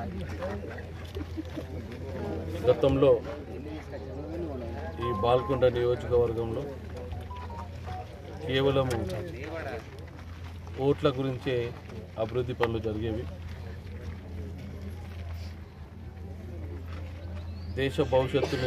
గతంలో ఈ బాల్కొండ నియోజకవర్గంలో కేవలము ఓట్ల గురించే అభివృద్ధి పనులు జరిగేవి దేశ భవిష్యత్తుని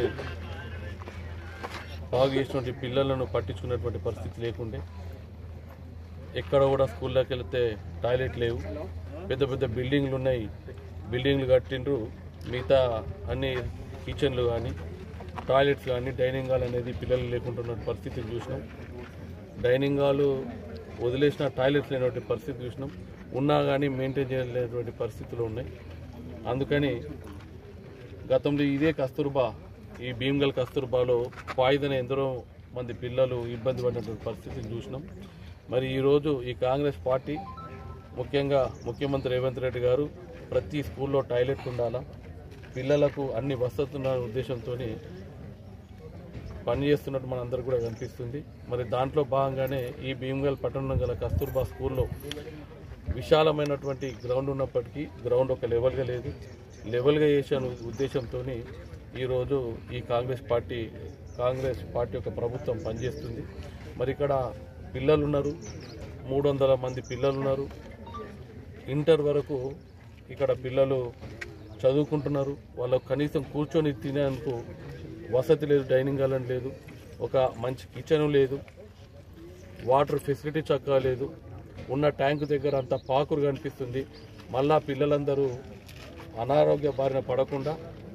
బాగు చేసినటువంటి పిల్లలను పట్టించుకున్నటువంటి పరిస్థితి లేకుండే ఎక్కడ కూడా స్కూల్లోకి వెళ్తే టాయిలెట్ లేవు పెద్ద పెద్ద బిల్డింగ్లు ఉన్నాయి బిల్డింగ్లు కట్టిండ్రు మిగతా అన్ని కిచెన్లు కానీ టాయిలెట్స్ కానీ డైనింగ్ హాల్ అనేది పిల్లలు లేకుంటున్న పరిస్థితిని చూసినాం డైనింగ్ హాల్ వదిలేసిన టాయిలెట్స్ లేనటువంటి పరిస్థితి చూసినాం ఉన్నా కానీ మెయింటైన్ చేయలేనటువంటి పరిస్థితులు ఉన్నాయి అందుకని గతంలో ఇదే కస్తూర్బా ఈ భీమ్గల్ కస్తూర్బాలో పాయిదన ఎందరో మంది పిల్లలు ఇబ్బంది పడినటువంటి పరిస్థితిని చూసినాం మరి ఈరోజు ఈ కాంగ్రెస్ పార్టీ ముఖ్యంగా ముఖ్యమంత్రి రేవంత్ రెడ్డి గారు ప్రతి స్కూల్లో టాయిలెట్ ఉండాలా పిల్లలకు అన్ని వసతున్న ఉద్దేశంతో పనిచేస్తున్నట్టు మనందరూ కూడా కనిపిస్తుంది మరి దాంట్లో భాగంగానే ఈ భీమ్గల్ పట్టణంలో గల కస్తూర్బా స్కూల్లో విశాలమైనటువంటి గ్రౌండ్ ఉన్నప్పటికీ గ్రౌండ్ ఒక లెవెల్గా లేదు లెవెల్గా చేసే ఉద్దేశంతో ఈరోజు ఈ కాంగ్రెస్ పార్టీ కాంగ్రెస్ పార్టీ యొక్క ప్రభుత్వం పనిచేస్తుంది మరి ఇక్కడ పిల్లలు ఉన్నారు మూడు వందల మంది పిల్లలు ఉన్నారు ఇంటర్ వరకు ఇక్కడ పిల్లలు చదువుకుంటున్నారు వాళ్ళకు కనీసం కూర్చొని తినేందుకు వసతి లేదు డైనింగ్ హాల్ అని లేదు ఒక మంచి కిచెన్ లేదు వాటర్ ఫెసిలిటీ చక్కగా లేదు ఉన్న ట్యాంక్ దగ్గర అంత పాకురు కనిపిస్తుంది మళ్ళా పిల్లలందరూ అనారోగ్య బారిన పడకుండా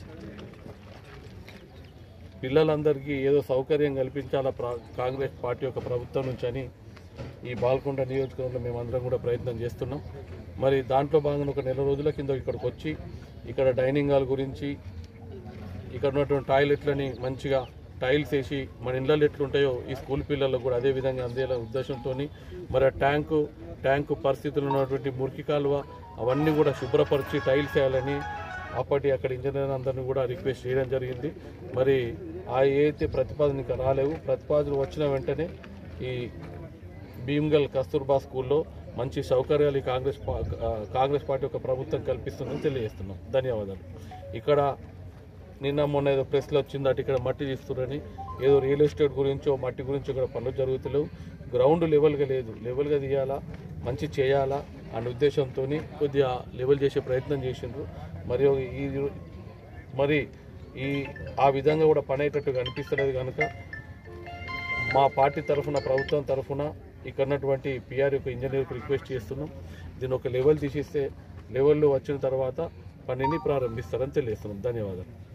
పిల్లలందరికీ ఏదో సౌకర్యం కల్పించాలా ప్ర కాంగ్రెస్ పార్టీ యొక్క ప్రభుత్వం నుంచి అని ఈ బాల్కొండ నియోజకవర్గంలో మేమందరం కూడా ప్రయత్నం చేస్తున్నాం మరి దాంట్లో భాగంగా ఒక నెల రోజుల కింద ఇక్కడికి వచ్చి ఇక్కడ డైనింగ్ హాల్ గురించి ఇక్కడ ఉన్నటువంటి టాయిలెట్లని మంచిగా టైల్స్ వేసి మన ఇళ్ళల్లో ఎట్లుంటాయో ఈ స్కూల్ పిల్లలకు కూడా అదే విధంగా అందేలా ఉద్దేశంతో మరి ఆ ట్యాంకు ట్యాంకు పరిస్థితులు ఉన్నటువంటి మురికి కాలువ అవన్నీ కూడా శుభ్రపరిచి టైల్స్ వేయాలని అప్పటి అక్కడ ఇంజనీర్ అందరిని కూడా రిక్వెస్ట్ చేయడం జరిగింది మరి ఆ ఏదైతే ప్రతిపాదన ఇంకా రాలేవు ప్రతిపాదన వచ్చిన వెంటనే ఈ భీమ్గల్ కస్తూర్బా స్కూల్లో మంచి సౌకర్యాలు ఈ కాంగ్రెస్ పా- ఆ, కాంగ్రెస్ పార్టీ యొక్క ప్రభుత్వం కల్పిస్తుందని తెలియజేస్తున్నాం ధన్యవాదాలు ఇక్కడ నిన్న మొన్న ఏదో ప్రెస్లో వచ్చిందట ఇక్కడ మట్టి తీస్తున్నారని ఏదో రియల్ ఎస్టేట్ గురించో మట్టి గురించో ఇక్కడ పనులు జరుగుతలేవు గ్రౌండ్ లెవెల్గా లేదు లెవెల్గా తీయాలా మంచి చేయాలా అనే ఉద్దేశంతో కొద్దిగా లెవెల్ చేసే ప్రయత్నం చేసిండ్రు మరి ఈ మరి ఈ ఆ విధంగా కూడా పని అయ్యేటట్టు కనిపిస్తలేదు కనుక మా పార్టీ తరఫున ప్రభుత్వం తరఫున ఇక్కడ ఉన్నటువంటి పిఆర్ యొక్క ఇంజనీర్కి రిక్వెస్ట్ చేస్తున్నాం దీన్ని ఒక లెవెల్ తీసిస్తే లెవెల్లో వచ్చిన తర్వాత పనిని ప్రారంభిస్తారని తెలియజేస్తున్నాం ధన్యవాదాలు